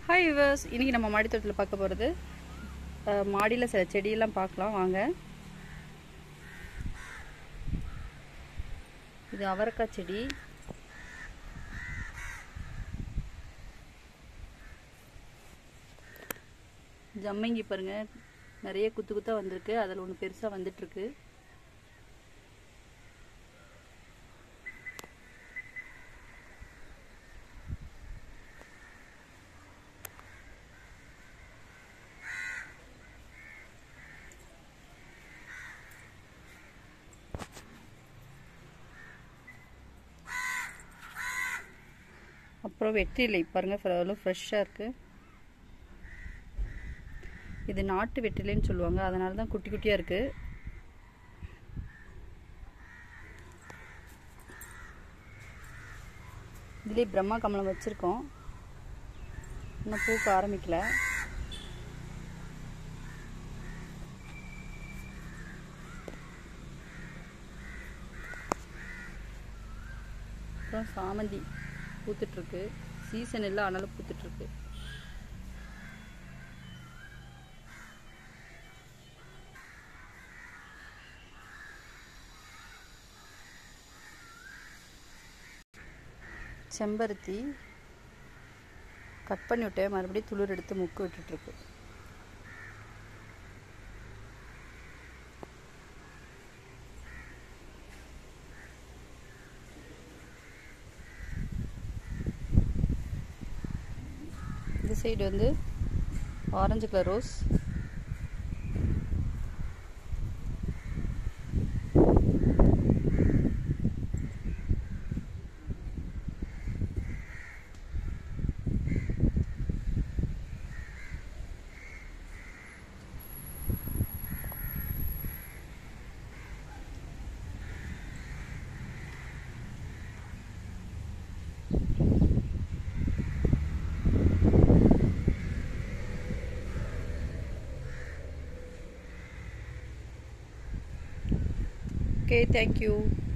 Hi viewers இன்றைக்கி நம்ம மாடித்தோட்டத்தில் பார்க்க போகிறது மாடியில் சில செடியெல்லாம் பார்க்கலாம் வாங்க இது அவரைக்காய் செடி ஜம்மங்கி பாருங்க நிறைய குத்து குத்தா வந்திருக்கு அதில் ஒன்று பெருசாக வந்துட்டுருக்கு அப்புறம் வெற்றிலை பாருங்கள் எவ்வளோ ஃப்ரெஷ்ஷாக இருக்குது இது நாட்டு வெற்றிலைன்னு சொல்லுவாங்க அதனால தான் குட்டி குட்டியாக இருக்குது இதுலேயே பிரம்மா கமலம் வச்சுருக்கோம் இன்னும் பூக்க ஆரம்பிக்கல அப்புறம் சாமந்தி பூத்துட்ருக்கு சீசன் இல்லை ஆனாலும் பூத்துட்ருக்கு செம்பருத்தி கட் பண்ணி விட்டேன் மறுபடியும் துளிர் எடுத்து முக்கு விட்டுட்ருக்கு இந்த சைடு வந்து orange colour rose Okay, thank you.